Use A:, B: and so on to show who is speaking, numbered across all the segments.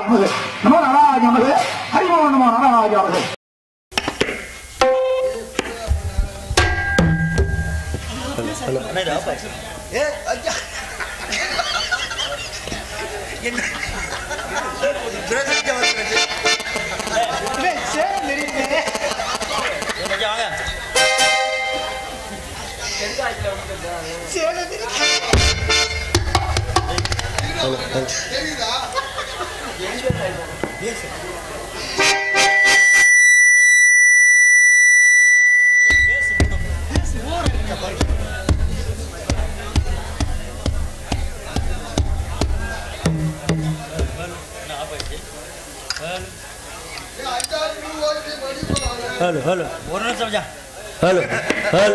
A: நமது நமோ நாராஜ நமது ஹரிமோ நமோ நாராஜ நமது
B: ஏ ஐயா என்ன பிரதேசம் வந்து
C: ஹலோ ஹலோ ஒரு நிமிஷம் மச்சான் ஹலோ ஹலோ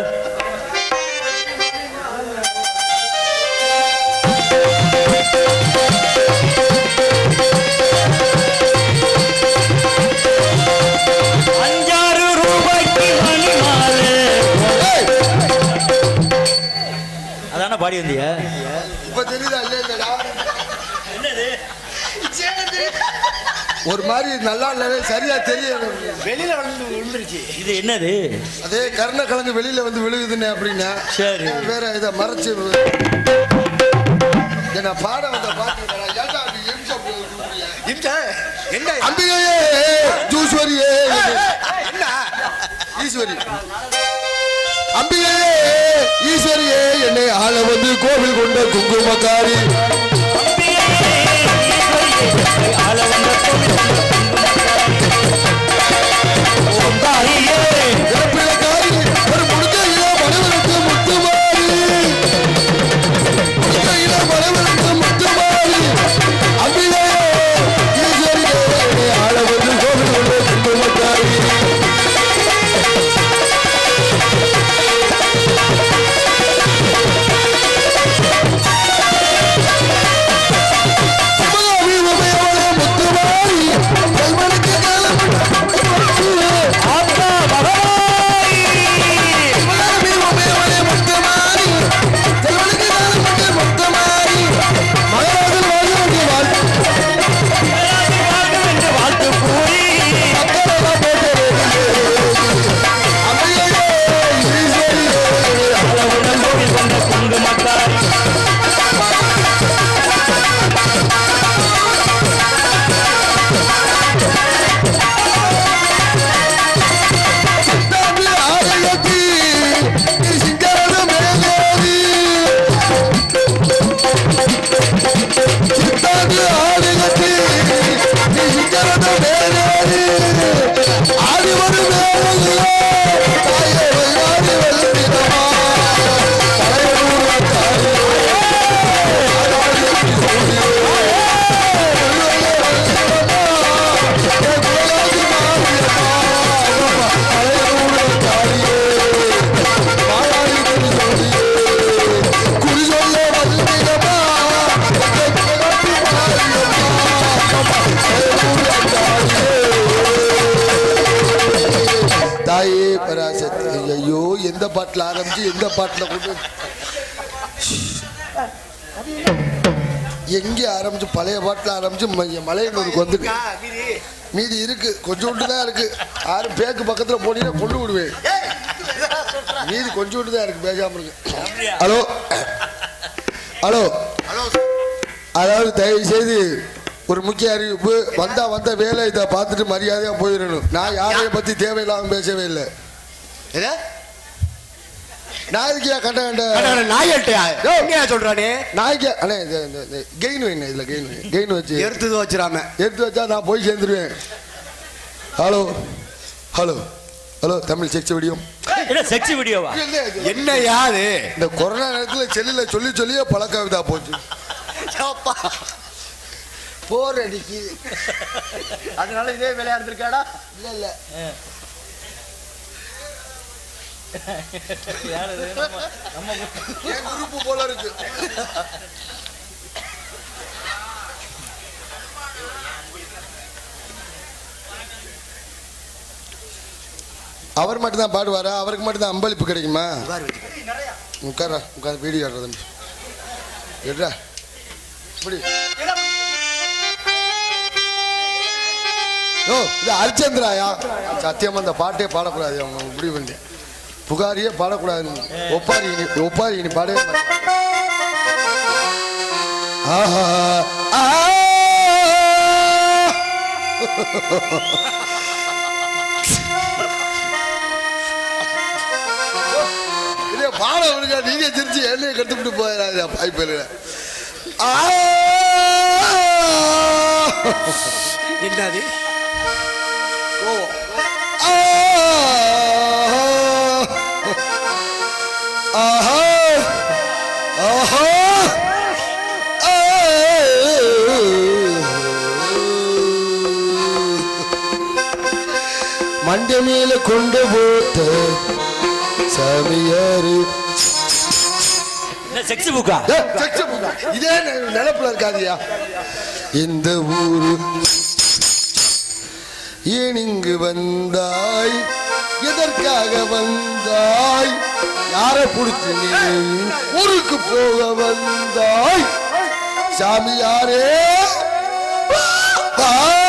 C: அஞ்சாறு ரூபாய்க்கு மணி மாலை அதான பாடி வந்தியா
B: இப்ப தெரியுதா இல்ல இல்லடா
C: என்னது
B: ஒரு மாதிரி நல்லா இல்லவே சரியா தெரியல
D: வெளியில வந்து விழுந்துருச்சு
C: இது என்னது
B: அதே கருணக்கிழங்கு வெளியில வந்து விழுகுதுன்னு அப்படின்னா
C: சரி.
B: நான் வேற இதை மறைச்சு என்ன பாட வந்த பாட்டு ஏன்டா அப்படி எம்சா போய் கூப்பிடுறிய?
D: இந்த என்ன
B: அம்பிகையே ஜூஸ்வரியே
D: என்ன
B: ஈஸ்வரி அம்பிகையே ஈஸ்வரியே என்னை ஆள வந்து கோவில் கொண்ட குங்குமக்காரி
C: ஆள வந்த தாயே
B: இறப்பிலக்காரி ஒரு முடுக்கையில மனவருக்கு முத்துமாரி முடுக்கையில மனவருக்கு முத்துமாரி அம்பிகையே ஈஸ்வரியே என்னை ஆள வந்து கோவில் கொண்ட குங்குமக்காரி சுமகாமி உமையவளே முத்துமாரி கல்வனுக்கு காலம்
C: ஆத்தா பகவாய்
B: சுமகாமி உமையவளே முத்துமாரி கல்வனுக்கு காலம் கொண்டு முத்துமாரி மகராஜன் வாழ்ந்து வாழ்
C: வாழ்க என்று வாழ்த்து கூறி
B: அக்கறையெல்லாம் போட்டு அம்மையே ஈஸ்வரியே
C: அளவுடன் கோவில் கொண்ட குங்குமக்காரி
B: சித்தாந்து ஆலயத்தி சிங்கரன மேலேறி சித்தாந்து ஆலயத்தி சிங்கரன மேலேறி ஆடி வரும் மேலையிலே தாயே ஆடி வருகிறமா தலையூர் தாயே தாயே பராசக்தி ஐயோ எந்த பாட்டில் ஆரம்பிச்சு எந்த பாட்டில் கொண்டு எங்கே ஆரம்பிச்சு பழைய பாட்டில் ஆரம்பிச்சு ம- மலையனூருக்கு வந்துட்டு மீதி இருக்கு கொஞ்சோண்டு தான் இருக்கு ஆறு பேக்கு பக்கத்துல போனீங்கன்னா கொண்டு விடுவேன் மீதி கொஞ்சோண்டு தான் இருக்கு பேசாம இருக்கு ஹலோ ஹலோ அதாவது தயவு செய்து ஒரு முக்கிய அறிவிப்பு வந்தா வந்த வேலை இதை பார்த்துட்டு மரியாதையா போயிடணும் நான் யாரையும் பத்தி தேவையில்லாம பேசவே இல்லை
D: எது?
B: நான் இதுக்கியா கண்ட கண்ட
D: அட, அட, நாய்கள்ட்டயா? என்னையா சொல்றானே
B: நாய்க்கு அண்ணே இந்த இந்த கெயின் வைங்க இதுல கெயின் கெயின் வச்சு
D: எடுத்தது வச்சிடாம
B: எடுத்து வச்சா நான் போய் சேர்ந்துருவேன் hello hello hello Tamil sex video
C: என்ன செக்ஸி வீடியோவா
D: என்ன யாது
B: இந்த கொரோனா நேரத்துல செல்லுல சொல்லி சொல்லியே பழக்க இதா போச்சு போர் அடிக்கு
D: அதனால இதே விளையாடுறதுக்காடா
B: இல்ல இல்ல என் குரூப் போல இருக்கு அவர் மட்டும் தான் பாடுவாரா அவருக்கு மட்டும் தான் அம்பளிப்பு கிடைக்குமா உட்கார உட்காந்து வீடியோ ஆடுறது எடுறா இப்படி ஓ இது ஹரிச்சந்திராயா சத்தியமா அந்த பாட்டே பாடக்கூடாது அவங்க முடிவு பண்ணி புகாரியே பாடக்கூடாது ஒப்பாரி இனி ஒப்பாரி இனி பாடவே மாட்டேன். ஆஹா ஆ இல்லையா பாட விடுங்க நீங்க சிரிச்சு என்னைய கட்டுப்பிட்டு போயிடாது பாய்ப்பில்
D: என்னது
B: கோவம் ஆஹா ஆஹா மண்டை மேல கொண்டு போட்ட சாமியாரு
C: செக்ஸ் புக்கா
B: ஏய், செக்ஸ் புக்கா? இதே நெ- நினைப்புல இருக்காதியா இந்த ஊரு ஏன் இங்கு வந்தாய் எதற்காக வந்தாய் யார புடிச்சு நீ ஊருக்கு போக வந்தாய் சாமியாரே வா.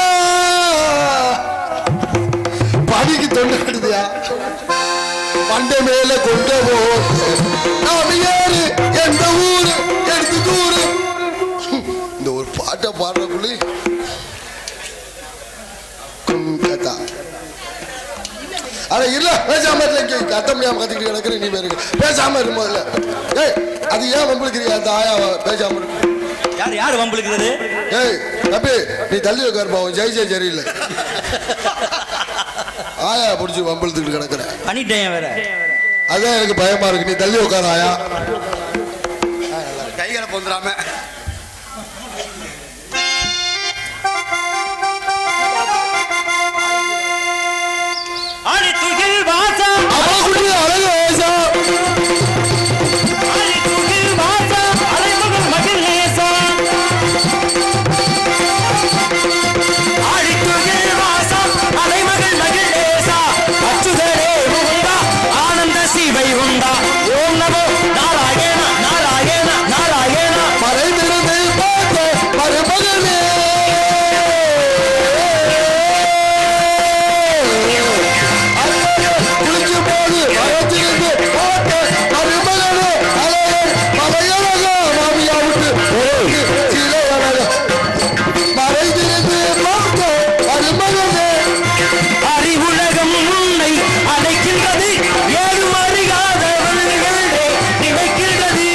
B: படிக்கு தொண்டாடுதியா பண்டை மேல கொண்டு போ சாமியாரு எந்த ஊரு எடுத்து தூரு இந்த ஒரு பாட்டை பாடுறக்குள்ளே கத்தா அட இல்ல பேசாம இருக்க இங்க கத்த முடியாம கத்திக்கிட்டு கிடக்குற நீ பேருக்கு பேசாம இரு முதல்ல ஏய் அது ஏன் வம்பிழுக்கிறியா அந்த ஆயா பேசாம இருக்கு
C: யார் யார் வம்பிழுக்கிறது
B: ஏய் தம்பி நீ தள்ளி உட்காருப்பா உன் ஜெய் ஜெய் சரியில்லை ஆயா பிடிச்சி வம்பிழுத்துக்கிட்டு கிடக்குற
C: பண்ணிட்டேன் வேற
B: அதான் எனக்கு பயமா இருக்கு நீ தள்ளி உட்கார ஆயா
D: கைகளை பொந்துடாம
C: ஆடி துகில் வாசம்
B: அவகுடி அழகு வயசா
C: ஆடி துகில் வாசம் அலைமகள் மகிழ் நேசம் ஆடி துகில் வாசம் அலைமகள் மகிழ் நேசா அச்சுதரே முகுந்தா ஆனந்த சிவை உண்டா ஓம் நமோ நாராயண நாராயண நாராயண
B: மறைந்திருந்து பார்த்த மருமகனே குளிக்கும் போது மறைந்திருந்து பார்த்த மருமகனே அழகன் மலையழகா மாமியா விட்டு உனக்கு சிலை அழகா மறைந்திருந்து பார்த்த மருமகனே
C: அறிவுலகம் உன்னை அழைக்கின்றது ஏழு அறியாத வழிகளே நினைக்கின்றது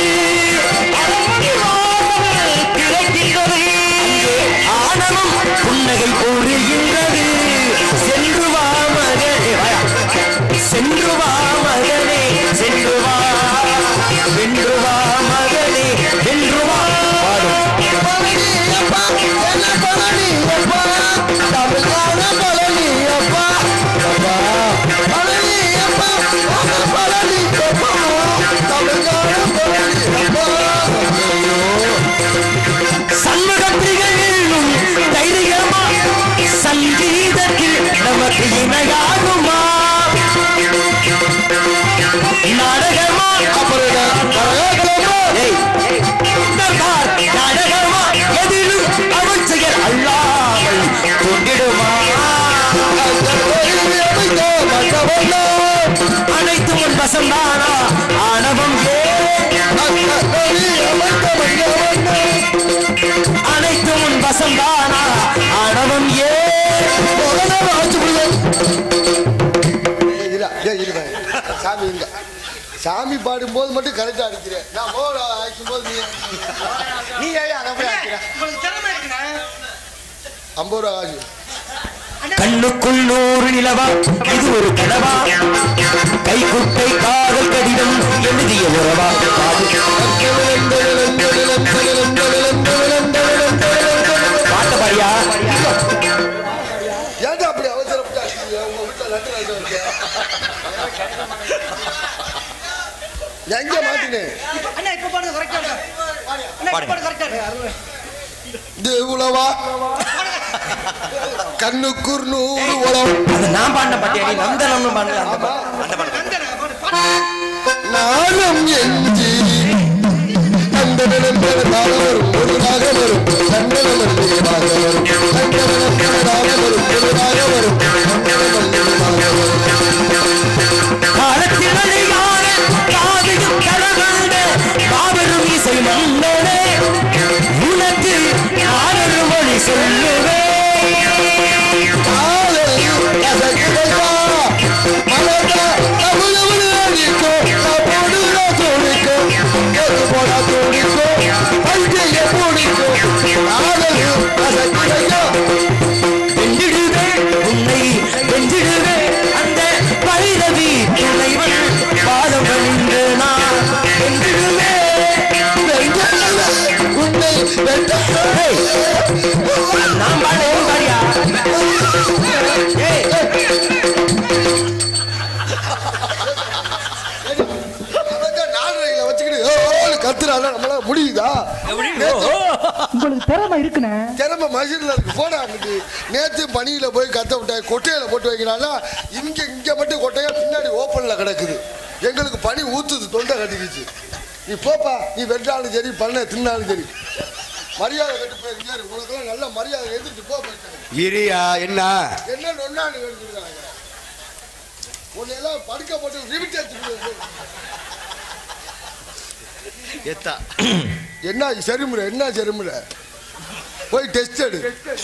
C: கிடைக்கின்றது ஆணவம் புன்னகை கூறுகின்றது சென்று வா மகனே சென்று வா மகனே சென்று வா வென்று வா மகனே வென்று வா
B: பழனியப்பா, என்ன பழனியப்பா, தமிழ்நாடு பழனியப்பா, அப்பா. பழனியப்பா, என்ன பழனியப்பா, தமிழ்நாடு பழனியப்பா, ஐயோ.
C: சண்முகத்திகளும் தைரியமா சங்கீதத்தில் நமக்கு இணையாகுமா நாடகமா
B: அப்புறம் என்ன? கரகாட்டமா?
C: ஏய், தர்பார் நாடகமா எதிலும் அவன் செயல் அல்லாமல் கொண்டிடுமா
B: அந்த கோயிலை அமைத்த மன்னவெல்லாம்,
C: அனைத்து உன் வசந்தானா ஆணவம் ஏன்
B: அந்த கோயிலை அமைத்த மன்னவெல்லாம்,
C: அனைத்து உன் வசந்தானா ஆணவம் ஏன்
B: முதல்ல வாசிச்சு விடுங்க. ஏய், இரு, ஏய், இரு பாரு. சாமி இருங்க சாமி பாடும்போது மட்டும் கரெக்டா அடிக்கிறேன் நான் மோட அடிக்கும் போது நீ
D: நீ ஏன் அதை போய் அடிக்கிற
B: ஐம்பது ரூபா காசு
C: கண்ணுக்குள் நூறு நிலவா இது ஒரு கனவா கைக்குட்டை காதல் கடிதம் எழுதிய உறவா பாட்ட பாடியா
B: ஏன்டா அப்படி அவசரப்பட்டு அடிக்கிறீங்க? உங்க வீட்டுல லட்டு ராஜா இருக்கு. எங்க மாட்டினேன்
E: அண்ணா இப்ப பாடுங்க கரெக்டா இருக்கா அண்ணா இப்ப பாடுங்க கரெக்டா இருக்கு
B: இது உழவா கண்ணுக்குர் நூறு உழவு
C: அது நான் பாடின பாட்டியா நீ நந்தனம் பாடுங்க அந்த
B: ஆமா.
E: நந்தனா, பாடு, பாடு.
B: நானும் எஞ்சி அந்த நிலம்பெறதாக வரும் பொழுதாக வரும் சந்தனம் ராக வரும் சந்தனம் ராக வரும் பொழுதாக
C: நான் பாடு நீ பாடியா ஏய்
B: அவன் நாலரைல வச்சுக்கிட்டு ஓ, ஓன்னு கத்துறானா நம்மளால முடியுதா
C: எப்படி
B: நேத்து
A: உங்களுக்கு திறமை இருக்குண்ணே
B: திறமை மசின்ல இருக்கு போடா அன்னைக்கு நேத்து பனியில போய் கத்த விட்டாங்க கொட்டையில போட்டு வைக்கிறானா இங்க இங்க மட்டும் கொட்டையா பின்னாடி ஓப்பன்ல கிடக்குது எங்களுக்கு பனி ஊத்துது தொண்டை கட்டிக்கிச்சு நீ போப்பா நீ வெட்டாலும் சரி பண்ண தின்னாலும் சரி மரியாதை கட்டு போயிருங்க உங்களுக்கெல்லாம் நல்ல மரியாதை எதிர்த்து போ போயிட்டாங்க
D: இரியா என்ன
B: என்ன நொன்னான்னு எடுத்துருக்காங்க உன்னையெல்லாம் படுக்க போட்டு ரிமிட் எடுத்து
D: எத்தா
B: என்ன சரிமுறை என்ன சரிமுறை போய் டெஸ்ட் எடு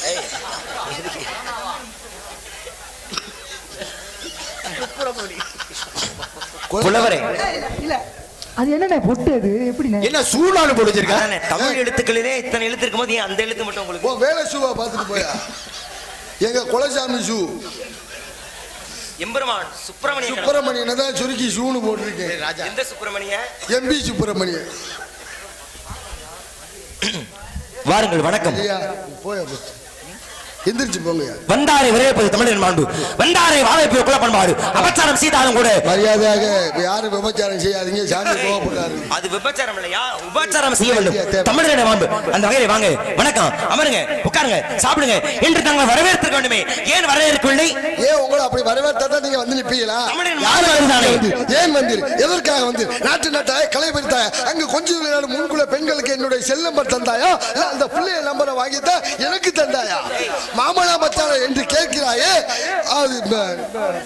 C: புலவரே
A: இல்ல அது என்னண்ணே பொட்டு அது எப்படிண்ணே
D: என்ன சூடானு போடுச்சிருக்கா
C: அதானே, தமிழ் எழுத்துக்களிலே இத்தனை எழுத்து இருக்கும்போது ஏன் அந்த எழுத்து மட்டும் உங்களுக்கு
B: போ வேலை ஷூவா பார்த்துட்டு போயா எங்க குலசாமி ஷூ
C: எம்பெருமான் சுப்பிரமணியன்
B: சுப்பிரமணியனை தான் சுருக்கி ஷூன்னு போட்டிருக்கேன்
D: ராஜா
C: எந்த சுப்பிரமணிய
B: எம்பி சுப்பிரமணியன்
C: வாருங்கள் வணக்கம்
B: ஐயா போயா போ. எந்திரிச்சு போங்கய்யா
C: வந்தாரை விரைப்பது தமிழன் மாண்பு வந்தாரை வாழைப்பு குல பண்பாடு அபச்சாரம் சீதாரம் கூட
B: மரியாதையாக யாரும் விபச்சாரம் செய்யாதீங்க சாமி கோவப்படாரு
C: அது விபச்சாரம் இல்லையா உபச்சாரம் செய்ய வேண்டும் தமிழரிட மாண்பு அந்த வகையில வாங்க வணக்கம் அமருங்க உட்காருங்க சாப்பிடுங்க என்று நாங்கள் வரவேற்க வேண்டுமே ஏன் வரவேற்கவில்லை
B: ஏன் உங்களை அப்படி வரவேற்றா தான் நீங்க வந்து நிப்பீங்களா
C: தமிழின்
B: யார்
C: மாண்பு
B: வந்தானே
C: தானே.
B: ஏன் வந்தீர் எதற்காக வந்து நாட்டு நாட்டாய கலை பறித்தாய அங்க கொஞ்சம் விளையாடும் முன்குள்ள பெண்களுக்கு என்னுடைய செல் நம்பர் தந்தாயா இல்ல அந்த பிள்ளைய நம்பரை வாங்கித்தா எனக்கு தந்தாயா மாமனா மச்சான என்று கேட்கிறாயே அது ம-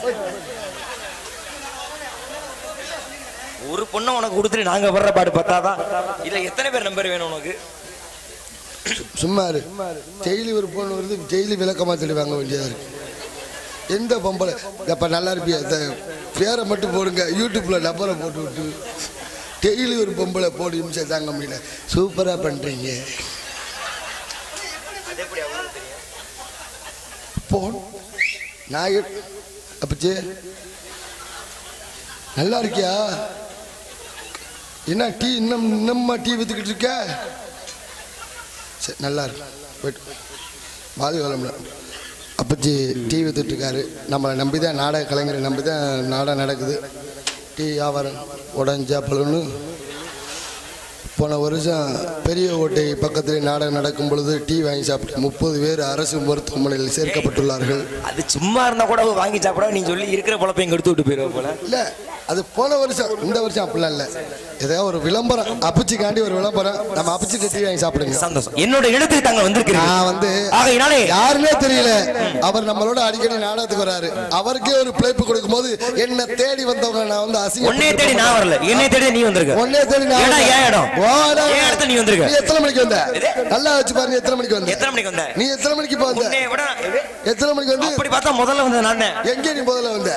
C: ஒரு பொண்ணை உனக்கு கொடுத்துட்டு நாங்க வர்ற பாடு பத்தாதான் இல்ல எத்தனை பேர் நம்பர் வேணும் உனக்கு
B: சும்மா இரு டெய்லி ஒரு பொண்ணு வருது டெய்லி விளக்கமா சொல்லி வாங்க வேண்டியதா இருக்கு எந்த பொம்பளை அப்ப நல்லா இருப்பியா இந்த பேரை மட்டும் போடுங்க யூடியூப்ல நம்பரை போட்டு விட்டு டெய்லி ஒரு பொம்பளை போடு நிமிஷம் தாங்க முடியல சூப்பரா பண்றீங்க
C: அது எப்படி அவங்களுக்கு தெரியும்
B: போன் நான் எ- அப்பச்சே நல்லா இருக்கியா என்ன டீ இன்னும் இன்னும்மா டீ வித்துக்கிட்டு இருக்க சரி நல்லா இருக்கு போயிட்டு பாதுகாலம்ல அப்பச்சி டீ வித்துட்டு இருக்காரு நம்மளை நம்பி தான் நாடக கலைஞரை நம்பி தான் நாடகம் நடக்குது டீ வியாபாரம் உடஞ்சா பலன்னு போன வருஷம் பெரிய ஓட்டை பக்கத்தில் நாடகம் நடக்கும் பொழுது டீ வாங்கி சாப்பிட்டு முப்பது பேர் அரசு மருத்துவமனையில் சேர்க்கப்பட்டுள்ளார்கள்
C: அது சும்மா இருந்தா கூட வாங்கி சாப்பிட நீ சொல்லி இருக்கிற பொழப்பையும் கெடுத்து விட்டு போயிருவ போல
B: இல்ல அது போன வருஷம் இந்த வருஷம் அப்படிலாம் இல்ல ஏதாவது ஒரு விளம்பரம் அப்பிச்சிக்காண்டி ஒரு விளம்பரம் நம்ம அப்பிச்சிட்டு டீ வாங்கி சாப்பிடுங்க
C: சந்தோஷம் என்னோட இடத்துக்கு தாங்க வந்திருக்கிறீங்க
B: நான் வந்து
C: ஆகையினாலே
B: யாருன்னே தெரியல அவர் நம்மளோட அடிக்கடி நாடகத்துக்கு வராரு அவருக்கே ஒரு பிழைப்பு கொடுக்கும் போது என்ன தேடி வந்தவங்க நான் வந்து அசிங்க
C: உன்னைய தேடி நான் வரல என்னை தேடி நீ வந்திருக்க
B: ஒன்னே தேடி நான்
C: ஏடா,
B: வந்தேன்.
C: ஏன் இடம்?
B: ஓ, இடம்.
C: ஏன் இடத்துல நீ வந்திருக்க?
B: நீ எத்தனை மணிக்கு வந்த நல்லா வச்சு பாரு நீ எத்தனை மணிக்கு வந்த
C: எத்தனை மணிக்கு வந்த
B: நீ எத்தனை மணிக்கு இப்ப வந்த
C: உன்னை விட
B: எத்தனை மணிக்கு வந்து
C: அப்படி பார்த்தா முதல்ல வந்தது நான்
B: எங்க நீ முதல்ல வந்த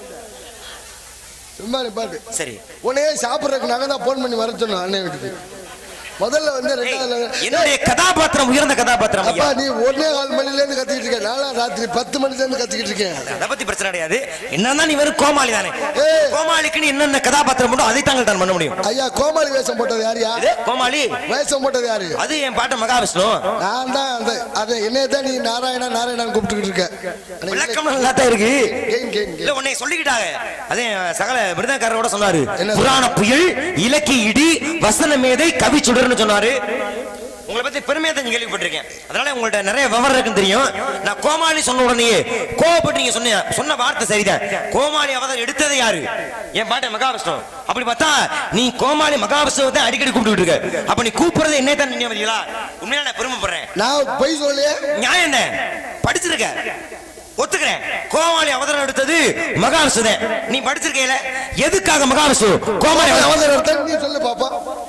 B: சும்மா நீ பாட்டு
C: சரி
B: உன்னையே சாப்பிட்றதுக்கு நாங்க தான் ஃபோன் பண்ணி வர சொன்னோம் அண்ணன் வீட்டுக்கு முதல்ல வந்து
C: ஏய்,
B: ரெண்டாவது
C: என்னுடைய கதாபாத்திரம் உயர்ந்த கதாபாத்திரம்
B: அப்பா
C: ஐயா
B: நீ ஒன்னே கால் மணில இருந்து கத்திக்கிட்டு இருக்க நாளா ராத்திரி பத்து மணில இருந்து கத்திக்கிட்டு இருக்கேன்
C: அதை பத்தி பிரச்சனை கிடையாது என்னன்னா நீ வெறும் கோமாளி தானே
B: ஏய்.
C: கோமாளிக்கு என்னென்ன கதாபாத்திரம் மட்டும் அதை தாங்கள் தான் பண்ண முடியும்
B: ஐயா கோமாளி வேஷம் போட்டது யாரியா
C: இது கோமாளி
B: வேஷம் போட்டது யாரு
C: அது என் பாட்ட மகாவிஷ்ணு
B: நான் தான் அந்த அதை என்னைய தான் நீ நாராயணா நாராயணான்னு கூப்பிட்டுக்கிட்டு இருக்க ஆனா இல்லை,
C: விளக்கம் நல்லா தான் இருக்கு
B: கெயின், கெயின்,
C: இல்ல
B: கெயின்.
C: உன்னை சொல்லிக்கிட்டாங்க அதே சகல மிருதக்காரரோட சொன்னாரு
B: என்ன?
C: புராண புயல் இலக்கிய இடி வசன மேதை கவி சுடர்னு சொன்னாரு உங்களை பத்தி பெருமையா தான் கேள்விப்பட்டிருக்கேன் அதனால உங்கள்ட்ட நிறைய விவரம் இருக்குன்னு தெரியும் நான் கோமாளி சொன்ன உடனேயே கோவப்பட்டு நீங்க சொன்ன சொன்ன வார்த்தை சரிதான் கோமாளி அவதாரம் எடுத்தது யாரு என் பாட்ட மகாவிஷ்ணு அப்படி பார்த்தா நீ கோமாளி மகாவிஷ்ணுவை தான் அடிக்கடி கூப்பிட்டு இருக்க அப்ப நீ கூப்பிடுறது என்ன தான் நீங்க வரீங்களா உண்மையா நான் பெருமைப்படுறேன்
B: நான் பொய் சொல்லலையே
C: நியாயம் என்ன படிச்சிருக்க ஒத்துக்கிறேன் கோமாளி அவதாரம் எடுத்தது மகாவிஷ்ணு தான் நீ படிச்சிருக்கையில எதுக்காக மகாவிஷ்ணு கோமாளி அவதாரம்
B: அவதாரம் எடுத்தா நீ சொல்லு பாப்பா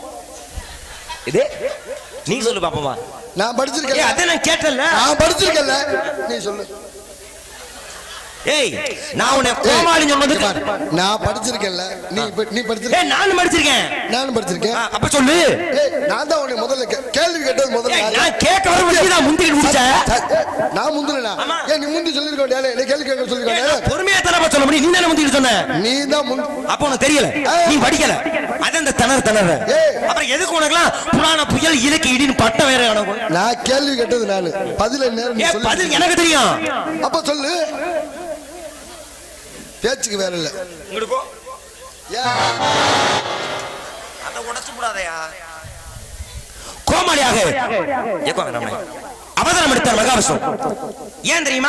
C: இது நீ சொல்லு பாப்போமா
B: நான்
C: ஏய்
B: படிச்சிருக்கேன்
C: அதை நான் கேட்டல
B: நான் படிச்சிருக்கேன்ல நீ சொல்லு
C: ஏய் நான் உன்னை கோமாளி சொன்னதுக்கு
B: பாரு, நான் படிச்சிருக்கேன்ல நீ இப்ப- நீ படிச்சிருக்க
C: ஏய் நானும் படிச்சிருக்கேன்
B: நானும் படிச்சிருக்கேன்
C: ஆ, அப்ப சொல்லு
B: ஏய், நான் தான் உன்னை முதல்ல கே- கேள்வி கேட்டது முதல்ல
C: ஏய்,
B: யாரு?
C: நான் கேட்க வர வச்சு தான் முந்திக்கிட்டு முடிச்சேன்
B: ச- ஏய், நான் முந்துலனா
C: ஆமா.
B: ஏன் நீ முந்தி சொல்லிருக்க வேண்டிய என்ன கேள்வி கேட்க சொல்லிருக்க
C: ஏய்,
B: வேண்டியது?
C: நான் பொறுமையா தானே சொல்ல முடியும் நீ தானே முந்திக்கிட்டு சொன்ன
B: நீ தான் முன்
C: அப்ப உனக்கு தெரியல நீ படிக்கல அது அந்த திணறு திணற
B: ஏய்.
C: அப்புறம் எதுக்கு உனக்குலாம் புராண புயல் இலக்கு இடின்னு பட்டம் வேற உனக்கு
B: நான் கேள்வி கேட்டது நானு பதில நேரம் நீ
C: ஏ
B: சொல்லு
C: பதில் எனக்கு தெரியும்
B: அப்ப சொல்லு பேச்சுக்கு வேற இல்ல
C: இங்கிட்டு போ
B: ஏன்?
C: அதை உடைச்சு விடாதயா கோமாளியாக ஏக்கோ வேணாம்னே. அவதாரம் எடுத்தார் மகாவிஷ்ணு ஏன் தெரியுமா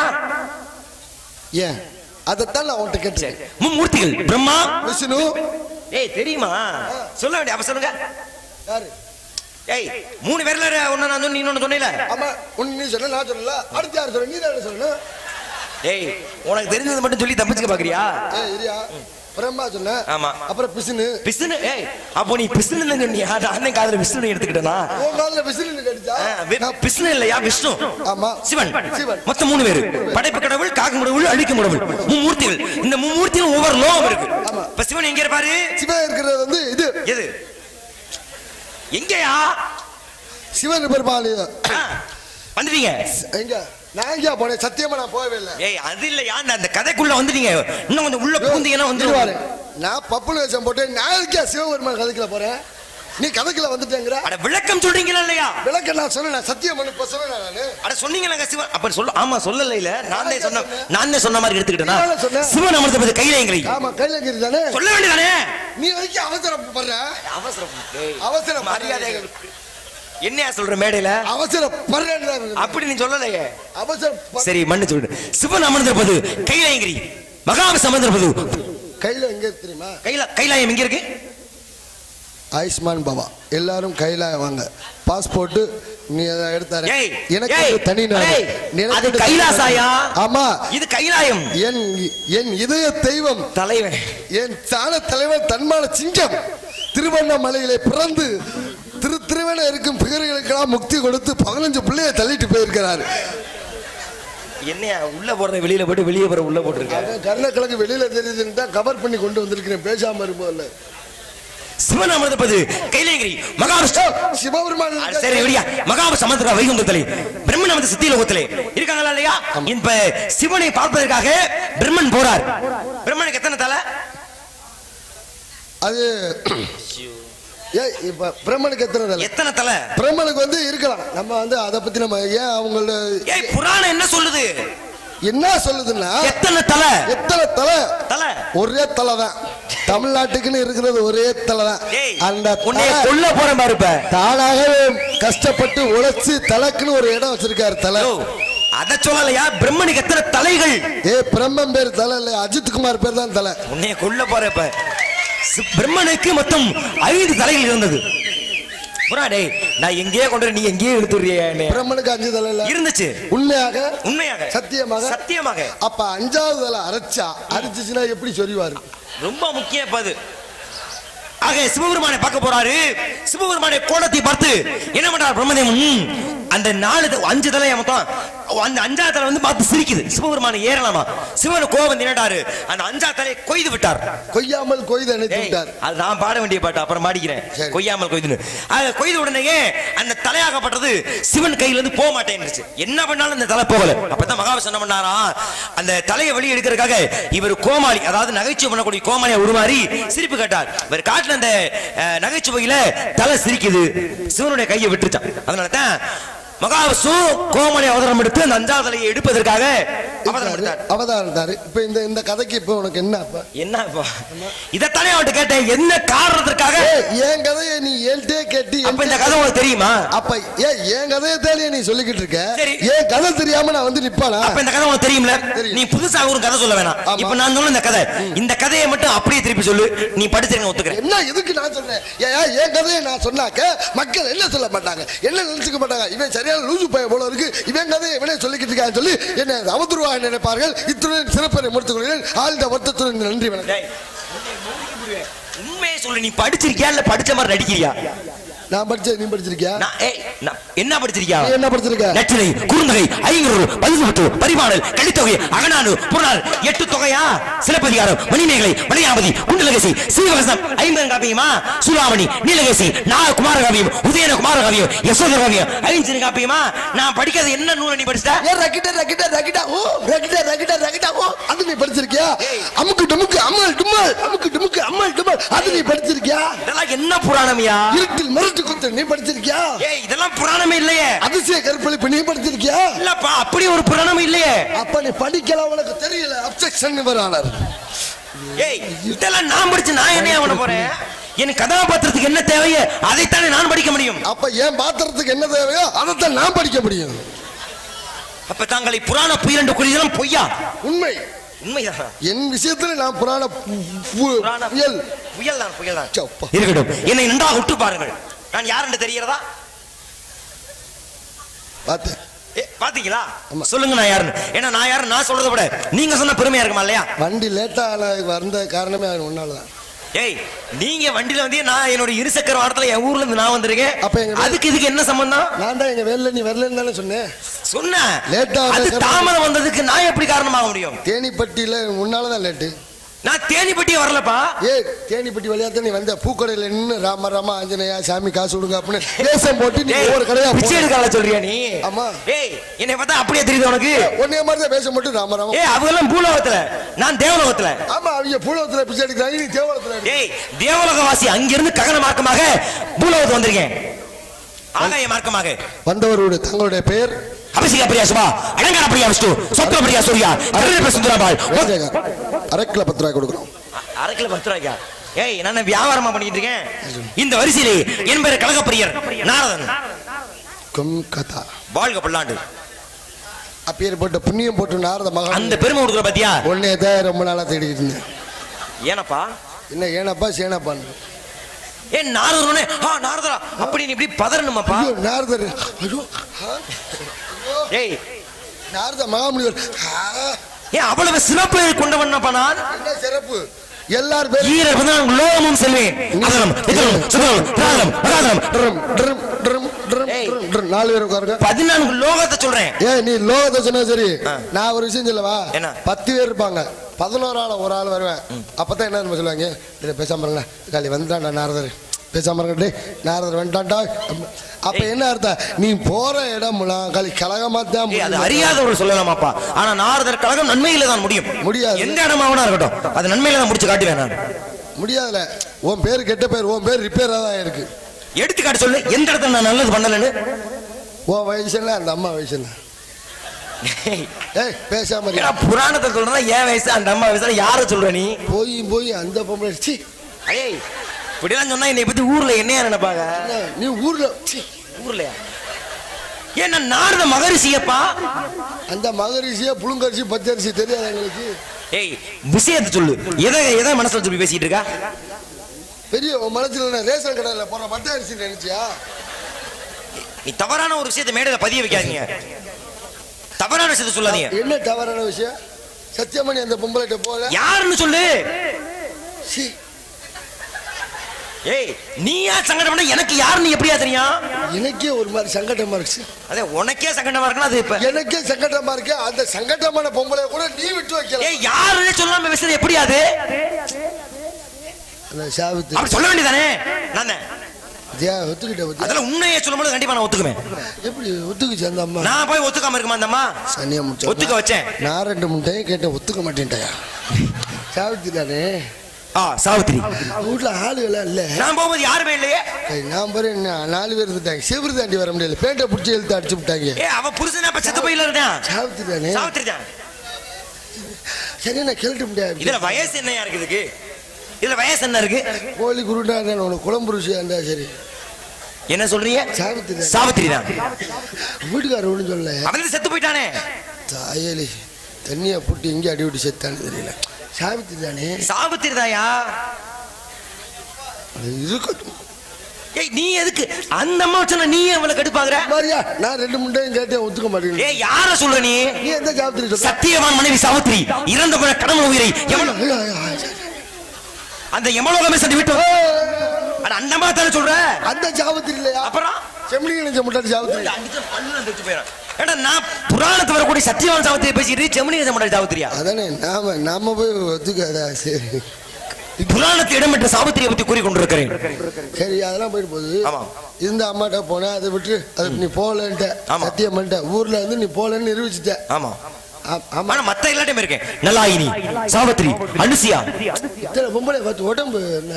B: ஏன் அதைத்தான் நான் உன்கிட்ட கேட்டேன்
C: மும்மூர்த்திகள் பிரம்மா
B: விஷ்ணு
C: ஏய் தெரியுமா சொல்ல வேண்டிய அவ சொல்லுங்க
B: யாரு
C: ஏய் மூணு பேர்ல ஒண்ணு நான் சொன்ன இன்னொன்னு சொன்னேல
B: ஆமா உன் நீ சொன்ன நான் சொல்லல அடுத்து யார் சொல்ல நீ தான் சொல்லணும்
C: ஏய் உனக்கு தெரிஞ்சது மட்டும் சொல்லி தப்பிச்சுக்க பாக்குறியா
B: ஏய் இரியா பிரம்மா சொன்ன
C: ஆமா.
B: அப்புறம் பிசுனு
C: பிசுனு ஏய் அப்போ நீ பிசுனு சொன்னியா அண்ணன் காதுல விஷ்ணு எடுத்துக்கிட்டனா
B: உன் காதுல பிசுனு கடிச்சா நான்
C: விஷ்ணு இல்லையா விஷ்ணு
B: ஆமா
C: சிவன்
B: சிவன்.
C: மொத்தம் மூணு பேரு படைப்பு கடவுள் காக்கும் கடவுள் அழிக்கும் கடவுள் மும்மூர்த்திகள் இந்த மும்மூர்த்தியும் ஒவ்வொரு லோகம் இருக்கு
B: ஆமா.
C: இப்ப சிவன் எங்க இருப்பாரு
B: சிவன் இருக்கிறது வந்து இது
C: எது எங்கயா
B: சிவன் பெருமாள்
C: ஆ, வந்துட்டீங்க
B: எங்க நான் எங்கேயா போனேன் சத்தியமா நான் போகவே இல்லை
C: ஏய் அது இல்லையா அந்த அந்த கதைக்குள்ள வந்துட்டீங்க இன்னும் கொஞ்சம் உள்ள பூந்தீங்கன்னா
B: இருவாரு.
C: வந்துருவாரு
B: நான் பப்புனு வேஷம் போட்டு நான் எதுக்கே சிவபெருமான் கதைக்குள்ள போறேன் நீ கதைக்குள்ள வந்துட்டேங்கிற
C: அட விளக்கம் சொல்றீங்களா இல்லையா
B: விளக்க நான் சொன்னேன் சத்தியம் பண்ணி இப்ப சொன்னேன் நானு
C: அட சொன்னீங்களா சிவன் அப்ப சொல்ல ஆமா சொல்லல இல்ல நான் தான் சொன்ன நான் தான் சொன்ன மாதிரி எடுத்துக்கிட்டேனா
B: நீ தானே சொன்ன.
C: சிவன் அமர்ந்த கையிலங்களை
B: ஆமா கைலங்கிரி தானே
C: சொல்ல வேண்டியதானே
B: நீ வரைக்கும் அவசரப்படுற
C: அவசரம்
B: அவசரம்
C: மரியாதை என்னையா சொல்ற மேடையில
B: அவசரப்படுறேன்
C: அப்படி நீ சொல்லலையே
B: அவசரம்
C: சரி மன்னிச்சு விடு சிவன் அமர்ந்திருப்பது கைலாயங்கிரி மகாவிஷ்ணு அமர்ந்திருப்பது
B: கையில எங்க இருக்கு தெரியுமா
C: கைலா கைலாயம் எங்க இருக்கு
B: ஆயுஷ்மான் பாபா எல்லாரும் கையில வாங்க பாஸ்போர்ட் நீ அதை எடுத்தாரு
C: ஏய்,
B: எனக்கு
C: ஏய்,
B: ஒரு தனி நாடு
C: ஏய்,
B: எனக்கு
C: அது
B: ஒரு தனி
C: கைலாசாயா?
B: நாடு. ஆமா
C: இது கைலாயம்
B: என் என் இதய தெய்வம்
C: தலைவன்
B: என் சாண தலைவர் தன்மான சிங்கம் திருவண்ணாமலையிலே பிறந்து திரு திருவண்ண இருக்கும் பிகர்களுக்கெல்லாம் முக்தி கொடுத்து பதினஞ்சு பிள்ளைய தள்ளிட்டு போயிருக்கிறார்
C: என்னையா உள்ள போடுற வெளியில போட்டு வெளியே போற உள்ள போட்டுருக்க
B: அவன் கருணக்கிழங்கு வெளியில தெரியுதுன்னு தான் கவர் பண்ணி கொண்டு வந்திருக்கிறேன் பேசாம இருப்போம்ல
C: சிவன் அமர்ந்திருப்பது கைலாயங்கிரி மகாவிஷ்ணு
B: சிவபெருமான்
C: அட சரி விடியா மகாப சமுத்திர வைகுந்தத்திலே பிரம்மன் நமது சித்தி லோகத்திலே இருக்காங்களா இல்லையா இப்ப சிவனை பார்ப்பதற்காக பிரம்மன் போறார் பிரம்மனுக்கு எத்தனை தலை
B: அது ஏய் இப்ப பிரம்மனுக்கு எத்தனை தலை
C: எத்தனை தலை
B: பிரம்மனுக்கு வந்து இருக்கலாம் நம்ம வந்து அதை பத்தி நம்ம ஏன் அவங்கள
C: ஏய் புராணம் என்ன சொல்லுது
B: என்ன சொல்லுதுன்னா
C: எத்தனை தலை
B: எத்தனை தலை
C: தலை
B: ஒரே தலை தான் தமிழ்நாட்டுக்குன்னு இருக்கிறது ஒரே தலை தான்
C: ஏய்
B: அந்த
C: உன்னைய
B: தலை
C: கொல்ல போறேன் பாரு இப்ப
B: தானாகவே கஷ்டப்பட்டு உழைச்சு தலைக்குன்னு ஒரு இடம் வச்சிருக்காரு தலை
C: யோ, அத சொல்லலையா பிரம்மனுக்கு எத்தனை தலைகள்
B: ஏ பிரம்மன் பேர் தலை இல்ல அஜித் குமார் பேர் தான் தலை
C: உன்னைய கொல்ல போற இப்ப சி- பிரம்மனுக்கு மொத்தம் ஐந்து தலைகள் இருந்தது புறா டேய் நான் எங்கேயே கொண்டு வர, நீ எங்கேயே எடுத்துறிய
B: பிரம்மனுக்கு அஞ்சு தலை இல்ல
C: இருந்துச்சு
B: உண்மையாக
C: உண்மையாக
B: சத்தியமாக
C: சத்தியமாக
B: அப்ப அஞ்சாவது தலை அரைச்சா அரைச்சுச்சுன்னா எப்படி சொல்லுவாரு
C: ரொம்ப முக்கியம் இப்ப அது ஆக சிவபெருமானை பார்க்க போறாரு சிவபெருமானை கோலத்தை பார்த்து என்ன பண்றார் பிரம்மதேவன் ம், அந்த நாலு த- அஞ்சு தலை மொத்தம் அந்த அஞ்சாவது தலை வந்து பார்த்து சிரிக்குது சிவபெருமானை ஏறலாமா சிவன் கோபம் தினட்டாரு அந்த அஞ்சாவது தலையை கொய்து விட்டார்
B: கொய்யாமல் கொய்து அணைத்து
C: ஏய்,
B: விட்டார்
C: அது நான் பாட வேண்டிய பாட்டு அப்புறம் பாடிக்கிறேன்
B: சரி.
C: கொய்யாமல் கொய்துன்னு அது கொய்து உடனேயே அந்த தலையாகப்பட்டது சிவன் கையில இருந்து போக மாட்டேன்னுச்சு என்ன பண்ணாலும் அந்த தலை போகல அப்பதான் மகாவிஷ்ணு என்ன பண்ணாரா அந்த தலையை வெளியே எடுக்கிறதுக்காக இவர் கோமாளி அதாவது நகைச்சுவை பண்ணக்கூடிய கோமாளியை உருமாறி சிரிப்பு கேட்டார் இவர் காட்டின அந்த அஹ், நகைச்சுவையில தலை சிரிக்குது சிவனுடைய கையை விட்டுருச்சான் அதனால தான் மகாவிஷ்ணு கோமாளி அவதாரம் எடுத்து அந்த அஞ்சாவது தலையை எடுப்பதற்காக அவதாரம் எடுத்தார்
B: அவதாரம் எடுத்தாரு இப்ப இந்த இந்த கதைக்கு இப்ப உனக்கு என்ன அப்ப
C: என்ன இப்போ இதைத்தானே அவன்கிட்ட கேட்டேன் என்ன காரணத்திற்காக
B: ஏய், என் கதையை நீ என்கிட்டே கேட்டு
C: அப்ப இந்த கதை உனக்கு தெரியுமா
B: அப்ப ஏ என் கதையை தேடியே நீ சொல்லிக்கிட்டு இருக்க
C: சரி.
B: ஏன் கதை தெரியாம நான் வந்து நிப்பானா
C: அப்ப இந்த கதை உனக்கு தெரியும்ல
B: தெரியும்.
C: நீ புதுசா ஒரு கதை சொல்ல வேணாம்
B: ஆமா.
C: இப்ப நான் சொன்ன இந்த கதை இந்த கதையை மட்டும் அப்படியே திருப்பி சொல்லு நீ படிச்சிருங்க ஒத்துக்கிறேன்
B: என்ன எதுக்கு நான் சொல்றேன் ஏன் என் கதையை நான் சொன்னாக்க மக்கள் என்ன சொல்ல மாட்டாங்க என்ன நினைச்சுக்க மாட்டாங்க இவன் சரியான லூசு பையன் போல இருக்கு இவன் கதையை இவனே சொல்லிக்கிட்டு இருக்கான்னு சொல்லி என்ன அவதூறுவாக நினைப்பார்கள் இத்துடன் சிறப்பை முடித்துக் கொள்கிறேன் ஆழ்ந்த வருத்தத்துடன் நன்றி வணக்கம்
C: டேய், உண்மையை சொல்லு நீ படிச்சிருக்கியா இல்ல படிச்ச மாதிரி நடிக்கிறியா
B: நான் படிச்சது நீ படிச்சிருக்கியா
C: நான் ஏய் நான் என்ன படிச்சிருக்கியா
B: நீ என்ன படிச்சிருக்க
C: நற்றினை குறுந்தகை ஐங்குறு பதினெட்டு பரிமாணல் கலித்தொகை அகநானு புறநாள் எட்டு தொகையா சிலப்பதிகாரம் மணிமேகலை மலையாபதி குண்டலகசி சீவகசம் ஐம்பது காப்பியமா சூலாமணி நீலகேசி நா குமார காவியம் உதயன குமார காவியம் யசோதர காவியம் ஐந்து காப்பியமா நான் படிக்கிறது என்ன நூலை நீ படிச்சிட்ட
B: ஏ ரக்கிட்ட ரக்கிட்ட ரக்கிட்டா ஓ ரக்கிட்ட ரக்கிட்ட ரக்கிட்டா ஓ அது நீ படிச்சிருக்கியா அமுக்கு டுமுக்கு அம்மல் டும்மல் அமுக்கு டுமுக்கு அம்மல் டும்மல் அது நீ படிச்சிருக்கியா
C: இதெல்லாம் என்ன புராணமியா
B: இருட்டில் மறுட்டு குத்து நீ படிச்சிருக்கியா
C: ஏய் இதெல்லாம் புராணமே இல்லையே
B: அதிசய கற்பழிப்பு நீ படிச்சிருக்கியா
C: இல்லப்பா அப்படி ஒரு புராணம் இல்லையே
B: அப்ப நீ படிக்கல உனக்கு தெரியல அப்செக்ஷன் வரானார்
C: ஏய் இதெல்லாம் நான் படிச்சு நான் என்ன பண்ண போறேன் என் கதாபாத்திரத்துக்கு என்ன தேவையோ அதைத்தானே நான் படிக்க முடியும்
B: அப்ப என் பாத்திரத்துக்கு என்ன தேவையோ அதைத்தான் நான் படிக்க முடியும்
C: அப்ப தாங்களை புராண புயல் என்று கூறியதெல்லாம் பொய்யா
B: உண்மை
C: உண்மைதான்
B: என் விஷயத்துல நான் புராண பு- பு-
C: புராண
B: புயல்
C: புயல் தான் புயல் தான்
B: சப்பா.
C: இருக்கட்டும் என்னை நன்றாக உற்று பாருங்கள் நான் யார் என்று தெரிகிறதா
B: பார்த்தேன்
C: ஏ, பாத்தீங்களா
B: ஆமா.
C: சொல்லுங்க நான் யாருன்னு ஏன்னா நான் யாரு நான் சொல்றதை விட நீங்க சொன்ன பெருமையா இருக்குமா இல்லையா
B: வண்டி லேட்டா வந்த காரணமே உன்னாலதான்
C: ஏய் நீங்க வண்டியில வந்து நான் என்னோட இருசக்கர வாரத்துல என் ஊர்ல இருந்து நான் வந்திருக்கேன்
B: அப்ப எங்க வீ-
C: அதுக்கு இதுக்கு என்ன சம்பந்தம்
B: நான் தான் எங்க வேலையில நீ வரலன்னு தானே சொன்னேன்
C: சொன்னேன்
B: Late ஆ
C: அது
B: வந்த
C: தாமதம் வந்ததுக்கு நான் எப்படி காரணமாக முடியும்
B: தேனிப்பட்டியில முன்னாலதான் லேட்டு
C: நான் தேனிப்பட்டியே வரலப்பா
B: ஏ தேனிப்பட்டி வழியா தான் நீ வந்த பூக்கடையில நின்று ராம ராம ஆஞ்சநேயா சாமி காசு கொடுங்க அப்படின்னு தேசம் போட்டு நீ
C: ஏய்,
B: ஒவ்வொரு கடையா
C: பிச்சை
B: போன.
C: எடுக்கால சொல்றியா நீ
B: ஆமா.
C: ஏய் என்னை பார்த்தா அப்படியே தெரியுது உனக்கு
B: உன்னைய மாதிரி தான் வேஷம் போட்டு ராம ராம
C: ஏய் அவங்க எல்லாம் பூலோகத்துல நான் தேவலோகத்துல
B: ஆமா அவங்க பூலவத்துல பிச்சை எடுக்கிறாங்க நீ தேவலத்துல எடு.
C: ஏய் தேவலோகவாசி அங்கிருந்து ககன மார்க்கமாக பூலோகத்து வந்திருக்கேன் ஆகாய மார்க்கமாக
B: வந்தவருடைய தங்களுடைய பெயர்
C: அபிஷேக பிரியா சுபா அலங்கார பிரியா விஷ்ணு சொத்திர பிரியா சூர்யா கருணை சுந்தரபால்
B: ராஜேகர் அரை கிலோ பத்து ரூபாய் கொடுக்குறோம்
C: அரை கிலோ பத்து ரூபாய்க்கா ஏய் நான் வியாபாரமா பண்ணிட்டு இருக்கேன் இந்த வரிசையிலே என் பேரு கழகப்பிரியர் நாரதன்
B: கும் கதா
C: வாழ்க பல்லாண்டு
B: அப்பேர் போட்ட புண்ணியம் போட்டு நாரத மகன்
C: அந்த பெருமை கொடுக்குற பாத்தியா
B: உன்னைய தான் ரொம்ப நாளா தேடிக்கிட்டு இருந்தேன்
C: ஏனப்பா
B: என்ன ஏனப்பா சேனப்பான்னு
C: ஏ நாரதனே ஆ நாரதரா அப்படி நீ இப்படி பதறணுமாப்பா
B: ஐயோ நாரதர் ஐயோ ஆ,
C: ஏய்
B: நாரத மகாமுனிவர் ஆ,
C: ஏன் அவ்வளவு சிறப்பு கொண்டவனப்பா நான்
B: என்ன சிறப்பு எல்லார் பேரும்
C: ஈரர் பதினான்கு லோகமும் செல்வேன் அதனம் இதனம் சுதனம் பிராதனம் மகாதனம்
B: ட்ரம், ட்ரம், ட்ரம், ட்ரம்,
C: ஏய்.
B: ட்ரம், ட்ரம். நாலு பேர் உட்காருங்க
C: பதினான்கு லோகத்தை சொல்றேன்
B: ஏ நீ லோகத்தை சொன்னா சரி நான் ஒரு விஷயம் சொல்லவா
C: என்ன?
B: பத்து பேர் இருப்பாங்க பதினோரு ஆள் ஒரு ஆள் வருவேன் அப்பதான் என்ன தெரியுமா சொல்லுவாங்க இல்லை பேசாம இருங்களேன் காலி வந்துட்டான்டா நாரதர் பேசாம இருங்க டேய் நாரதர் வந்துட்டான்டா அப்ப என்ன அர்த்தம் நீ போற இடம்லாம் காலி கலகமா தான்
C: ஏய், அது அறியாதவர்கள் சொல்லலாமாப்பா ஆனா நாரதர் கழகம் நன்மையில தான் முடியும்
B: முடியாது.
C: எந்த இடமாவனா இருக்கட்டும் அது நன்மையில தான் முடிச்சு காட்டுவேன் நான்
B: முடியாதுல உன் பேர் கெட்ட பேர் உன் பேர் ரிப்பேரா தான் இருக்கு
C: எடுத்துக்காட்டு சொல்லு எந்த இடத்துல நான் நல்லது பண்ணலன்னு
B: உன் வயசுல அந்த அம்மா வயசுல ஏய் பேசாம இரு.
C: ஏடா, புராணத்தை சொல்றதா என் வயசு அந்த அம்மா வயசுல யார சொல்ற நீ
B: போய் போய் அந்த பொம்பளை சீ,
C: ஏய் இப்படிலாம் சொன்னா என்னை பத்தி ஊர்ல என்னையா நினைப்பாங்க
B: என்ன, நீ ஊர்ல சீ,
C: ஊர்லயா ஏன்னா நாரத மகரிஷியப்பா
B: அந்த மகரிஷியா புழுங்கரிசி பச்சரிசி தெரியாது எங்களுக்கு
C: ஏய் விஷயத்தை சொல்லு எதை எதை மனசுல சொல்லி பேசிட்டு இருக்கா
B: பெரிய உன் மனசுல என்ன ரேஷன் கடையில் போற மட்ட அரிசி நினைச்சியா
C: நீ தவறான ஒரு விஷயத்தை மேடையில பதிய வைக்காதீங்க தவறான விஷயத்தை சொல்லாதீங்க
B: என்ன தவறான விஷயம் சத்தியமணி அந்த பொம்பளைகிட்ட போல
C: யாருன்னு சொல்லு
B: சீ,
C: ஏய் நீயா சங்கடம் பண்ண எனக்கு யாருன்னு எப்படியா தெரியும்
B: எனக்கே ஒரு மாதிரி சங்கடமா இருக்கு
C: அதே உனக்கே சங்கடமா இருக்குன்னா அது இப்ப
B: எனக்கே சங்கடமா இருக்கு அந்த சங்கடமான பொம்பளைய கூட நீ விட்டு வைக்கல
C: ஏய் யாருன்னு சொல்லாம பேசுறது எப்படி அது
B: அந்த சாவித்து
C: அப்படி சொல்ல வேண்டியதானே நான் தான்.
B: ஒத்துக்கிட்ட ஒத்து
C: அதெல்லாம் உண்மையை சொல்லும்போது கண்டிப்பா நான் ஒத்துக்குவேன்
B: எப்படி ஒத்துக்குச்சு அந்த அம்மா
C: நான் போய் ஒத்துக்காம இருக்குமா அந்த அம்மா
B: சனியா முடிச்சா
C: ஒத்துக்க வச்சேன்
B: நான் ரெண்டு முட்டையும் கேட்டேன் ஒத்துக்க மாட்டேன்ட்டாயா சாவித்து தானே
C: ஆ சாவித்திரி
B: வீட்டுல ஆளுகளாம் இல்ல
C: நான் போகும்போது யாருமே இல்லையே
B: ஏய், நான் பாரு என்ன நாலு பேர் இருந்துட்டாங்க சிவரு தாண்டி வர முடியல பேட்டை பிடிச்சி இழுத்து அடிச்சு விட்டாங்க
C: ஏ அவ புருஷன் அப்ப செத்து போயில இருக்கான்
B: சாவித்து தானே
C: சாவித்திரி தான்
B: சரி நான் கேள்வி முடியாது
C: இதுல வயசு என்னையா இருக்கு இதுக்கு இதுல வயசு என்ன இருக்கு
B: கோழி குருடா இருந்தா உனக்கு குழம்பு ருசியா இருந்தா சரி
C: என்ன சொல்றீங்க
B: சாவித்திரி தான்.
C: சாவித்திரி தான்
B: வீட்டுக்காரர் ஒன்றும் சொல்ல
C: அவன் செத்து போயிட்டானே
B: தாயலி தண்ணியை போட்டு எங்கே அடி விட்டு செத்தான்னு தெரியல சாவித்திரி தானே
C: சாவித்திரி தாயா
B: அது இருக்கட்டும்
C: ஏய் நீ எதுக்கு அந்த அம்மா வச்சா நீ அவளை கடுப்பாக்குற
B: மாதிரியா நான் ரெண்டு முண்டையும் கேட்டேன் ஒத்துக்க மாட்டேன்
C: ஏய் யார சொல்ற நீ
B: நீ எந்த சாவித்திரி சொல்ற
C: சத்தியவான் மனைவி சாவித்திரி இறந்த போன கடமை உயிரை எவ்வளவு
B: ஐயோ, ஐயோ, ஐயோ, சரி.
C: அந்த எமலோகமே சென்று விட்டு அட அந்த மாதிரி தானே சொல்ற
B: அந்த சாவித்திரி இல்லையா
C: அப்புறம்
B: செம்மணி நினைச்ச முட்டாடி சாவித்திரி
C: அடிச்ச பல்லு வந்துச்சு போயிடும் ஏடா நான் புராணத்து வரக்கூடிய சத்தியவான் சாவத்திரி பேசிட்டு செம்மணி கதை சாவத்திரியா
B: அதானே நாம நாம போய் ஒத்துக்காதா சரி
C: புராணத்தில் இடம்பெற்ற சாவித்திரியை பத்தி கூறி கொண்டிருக்கிறேன்
B: சரி அதெல்லாம் போயிட்டு போகுது
C: ஆமா.
B: இருந்த அம்மாட்ட போனேன் அதை விட்டு அது நீ போகலன்ட்ட
C: ஆமா.
B: சத்தியம் பண்ணிட்ட ஊர்ல இருந்து நீ போகலன்னு நிரூபிச்சிட்ட
C: ஆமா
B: ஆ- ஆமா
C: ஆனா மத்த எல்லாத்தையும் இருக்கேன் நலாயினி சாவித்திரி அனுசியா
B: இத்தனை பொம்பளை பார்த்து உடம்பு என்ன